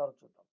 ఏమంటారో చూద్దాం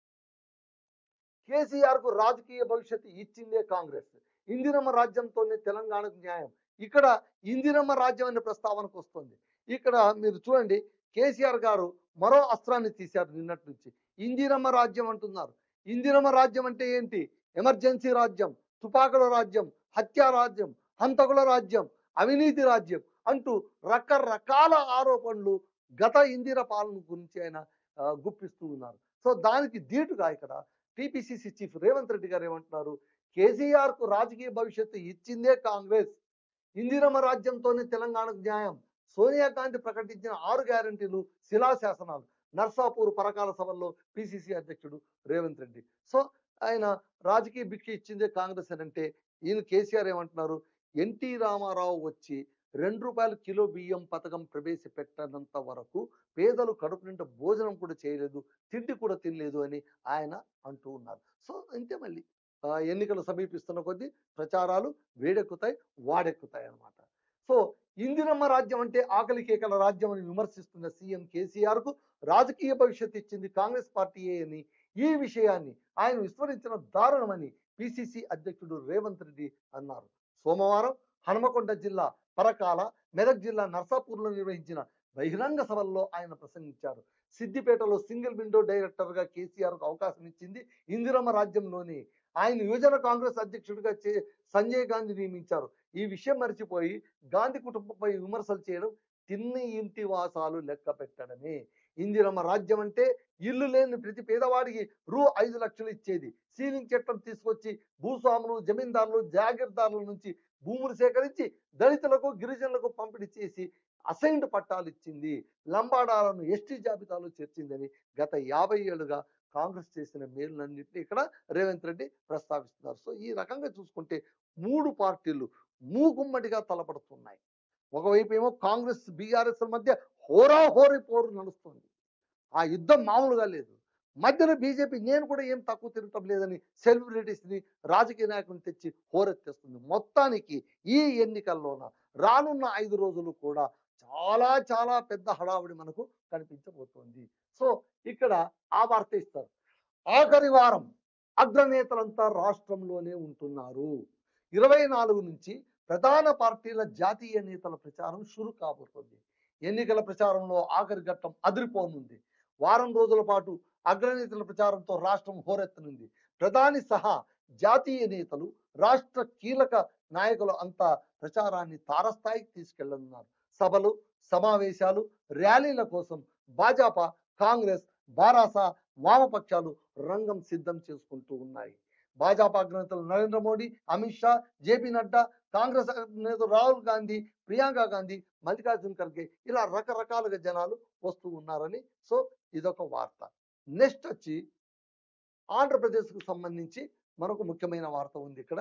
కేసీఆర్ కు రాజకీయ భవిష్యత్తు ఇచ్చిందే కాంగ్రెస్ ఇందిరమ్మ రాజ్యంతోనే తెలంగాణకు న్యాయం ఇక్కడ ఇందిరమ్మ రాజ్యం అనే ప్రస్తావనకు వస్తుంది ఇక్కడ మీరు చూడండి కేసీఆర్ గారు మరో అస్త్రాన్ని తీశారు నిన్నటి నుంచి ఇందిరమ్మ రాజ్యం అంటున్నారు ఇందిరమ్మ రాజ్యం అంటే ఏంటి ఎమర్జెన్సీ రాజ్యం తుపాకుల రాజ్యం హత్యా రాజ్యం హంతకుల రాజ్యం అవినీతి రాజ్యం అంటూ రకరకాల ఆరోపణలు గత ఇందిర పాలన గురించి ఆయన ఆ, గుప్పిస్తూ ఉన్నారు సో దానికి ధీటుగా ఇక్కడ టిపిసిసి చీఫ్ రేవంత్ రెడ్డి గారు ఏమంటున్నారు కేసీఆర్ కు రాజకీయ భవిష్యత్తు ఇచ్చిందే కాంగ్రెస్ ఇందిరమ్మ రాజ్యంతోనే తెలంగాణకు న్యాయం సోనియా గాంధీ ప్రకటించిన ఆరు గ్యారంటీలు శిలాశాసనాలు నర్సాపూర్ పరకాల సభల్లో పిసిసి అధ్యక్షుడు రేవంత్ రెడ్డి సో ఆయన రాజకీయ భిక్ష ఇచ్చిందే కాంగ్రెస్ అని అంటే ఈయన కేసీఆర్ ఏమంటున్నారు ఎన్టీ రామారావు వచ్చి రెండు రూపాయల కిలో బియ్యం పథకం ప్రవేశపెట్టనంత వరకు పేదలు కడుపు నిండా భోజనం కూడా చేయలేదు తిండి కూడా తినలేదు అని ఆయన అంటూ ఉన్నారు సో అంతే మళ్ళీ ఆ, ఎన్నికలు సమీపిస్తున్న కొద్దీ ప్రచారాలు వేడెక్కుతాయి వాడెక్కుతాయి అన్నమాట సో ఇందిరమ్మ రాజ్యం అంటే ఆకలి కేకల రాజ్యం అని విమర్శిస్తున్న సీఎం కేసీఆర్ కు రాజకీయ భవిష్యత్తు ఇచ్చింది కాంగ్రెస్ పార్టీయే అని ఈ విషయాన్ని ఆయన విస్మరించిన దారుణమని పిసిసి అధ్యక్షుడు రేవంత్ రెడ్డి అన్నారు సోమవారం హనుమకొండ జిల్లా పరకాల మెదక్ జిల్లా నర్సాపూర్లో నిర్వహించిన బహిరంగ సభల్లో ఆయన ప్రసంగించారు సిద్దిపేటలో సింగిల్ విండో డైరెక్టర్ గా కేసీఆర్ కు అవకాశం ఇచ్చింది ఇందిరమ్మ రాజ్యంలోని ఆయన యువజన కాంగ్రెస్ అధ్యక్షుడిగా చే సంజయ్ గాంధీ నియమించారు ఈ విషయం మర్చిపోయి గాంధీ కుటుంబంపై విమర్శలు చేయడం తిన్ని ఇంటి వాసాలు లెక్క పెట్టడమే ఇందిరమ్మ రాజ్యం అంటే ఇల్లు లేని ప్రతి పేదవాడికి రూ ఐదు లక్షలు ఇచ్చేది సీలింగ్ చట్టం తీసుకొచ్చి భూస్వాములు జమీందారులు జాగీర్దారుల నుంచి భూములు సేకరించి దళితులకు గిరిజనులకు పంపిణీ చేసి అసైన్డ్ పట్టాలు ఇచ్చింది లంబాడాలను ఎస్టీ జాబితాలో చేర్చిందని గత యాభై ఏళ్ళుగా కాంగ్రెస్ చేసిన మేలులన్నింటినీ ఇక్కడ రేవంత్ రెడ్డి ప్రస్తావిస్తున్నారు సో ఈ రకంగా చూసుకుంటే మూడు పార్టీలు మూగుమ్మడిగా తలపడుతున్నాయి ఒకవైపు ఏమో కాంగ్రెస్ బీఆర్ఎస్ మధ్య హోరాహోరీ పోరు నడుస్తుంది ఆ యుద్ధం మామూలుగా లేదు మధ్యలో బీజేపీ నేను కూడా ఏం తక్కువ తిరగటం లేదని సెలబ్రిటీస్ని రాజకీయ నాయకులను తెచ్చి హోరెత్తేస్తుంది మొత్తానికి ఈ ఎన్నికల్లోన రానున్న ఐదు రోజులు కూడా చాలా చాలా పెద్ద హడావుడి మనకు కనిపించబోతోంది సో ఇక్కడ ఆ వార్త ఇస్తారు ఆఖరి వారం అగ్రనేతలంతా రాష్ట్రంలోనే ఉంటున్నారు ఇరవై నాలుగు నుంచి ప్రధాన పార్టీల జాతీయ నేతల ప్రచారం షురు కాబోతోంది ఎన్నికల ప్రచారంలో ఆఖరి ఘట్టం అదిరిపోనుంది వారం రోజుల పాటు అగ్రనేతల ప్రచారంతో రాష్ట్రం హోరెత్తనుంది ప్రధాని సహా జాతీయ నేతలు రాష్ట్ర కీలక నాయకులు అంతా ప్రచారాన్ని తారస్థాయికి తీసుకెళ్లనున్నారు సభలు సమావేశాలు ర్యాలీల కోసం భాజపా కాంగ్రెస్ బారాస వామపక్షాలు రంగం సిద్ధం చేసుకుంటూ ఉన్నాయి భాజపా అగ్రనేతలు నరేంద్ర మోడీ అమిత్ షా జేపీ నడ్డా కాంగ్రెస్ నేతలు రాహుల్ గాంధీ ప్రియాంక గాంధీ మల్లికార్జున్ ఖర్గే ఇలా రకరకాలుగా జనాలు వస్తూ ఉన్నారని సో ఇదొక వార్త నెక్స్ట్ వచ్చి ఆంధ్రప్రదేశ్కు సంబంధించి మనకు ముఖ్యమైన వార్త ఉంది ఇక్కడ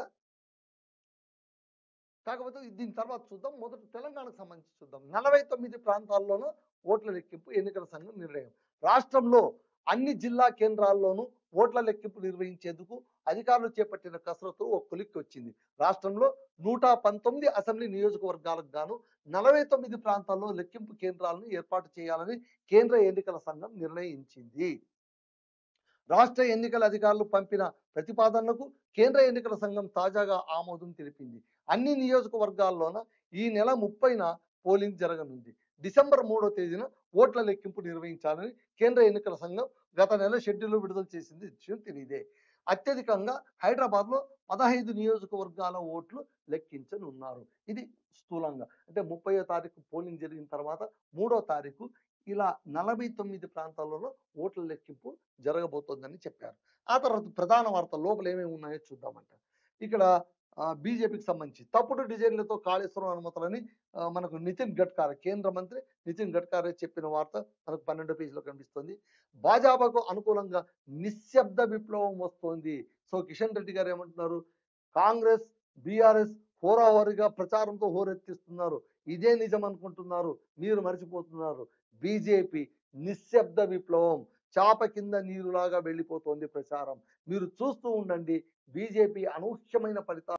కాకపోతే దీని తర్వాత చూద్దాం మొదట తెలంగాణకు సంబంధించి చూద్దాం నలభై తొమ్మిది ప్రాంతాల్లోనూ ఓట్ల లెక్కింపు ఎన్నికల సంఘం నిర్ణయం రాష్ట్రంలో అన్ని జిల్లా కేంద్రాల్లోనూ ఓట్ల లెక్కింపు నిర్వహించేందుకు అధికారులు చేపట్టిన కసరత్తు ఒక కొలిక్కి వచ్చింది రాష్ట్రంలో నూట పంతొమ్మిది అసెంబ్లీ నియోజకవర్గాలకు గాను నలభై తొమ్మిది ప్రాంతాల్లో లెక్కింపు కేంద్రాలను ఏర్పాటు చేయాలని కేంద్ర ఎన్నికల సంఘం నిర్ణయించింది రాష్ట్ర ఎన్నికల అధికారులు పంపిన ప్రతిపాదనలకు కేంద్ర ఎన్నికల సంఘం తాజాగా ఆమోదం తెలిపింది అన్ని నియోజకవర్గాల్లోన ఈ నెల ముప్పైన పోలింగ్ జరగనుంది డిసెంబర్ మూడో తేదీన ఓట్ల లెక్కింపు నిర్వహించాలని కేంద్ర ఎన్నికల సంఘం గత నెల షెడ్యూల్ విడుదల చేసింది విషయం తెలియదే అత్యధికంగా హైదరాబాద్ లో పదహైదు నియోజకవర్గాల ఓట్లు లెక్కించనున్నారు ఇది స్థూలంగా అంటే ముప్పయో తారీఖు పోలింగ్ జరిగిన తర్వాత మూడో తారీఖు ఇలా నలభై తొమ్మిది ప్రాంతాలలో ఓట్ల లెక్కింపు జరగబోతోందని చెప్పారు ఆ తర్వాత ప్రధాన వార్త లోపల ఏమేమి ఉన్నాయో చూద్దామంట ఇక్కడ బీజేపీకి సంబంధించి తప్పుడు డిజైన్లతో కాళేశ్వరం అనుమతులని ఆ, మనకు నితిన్ గడ్కరీ కేంద్ర మంత్రి నితిన్ గడ్కరీ చెప్పిన వార్త మనకు పన్నెండో పేజీలో కనిపిస్తుంది భాజపాకు అనుకూలంగా నిశ్శబ్ద విప్లవం వస్తోంది సో కిషన్ రెడ్డి గారు ఏమంటున్నారు కాంగ్రెస్ బీఆర్ఎస్ హోరాహోరీగా ప్రచారంతో హోరెత్తిస్తున్నారు ఇదే నిజం అనుకుంటున్నారు మీరు మర్చిపోతున్నారు బీజేపీ నిశ్శబ్ద విప్లవం చాప కింద నీరులాగా వెళ్ళిపోతోంది ప్రచారం మీరు చూస్తూ ఉండండి బీజేపీ అనూహ్యమైన ఫలితాలు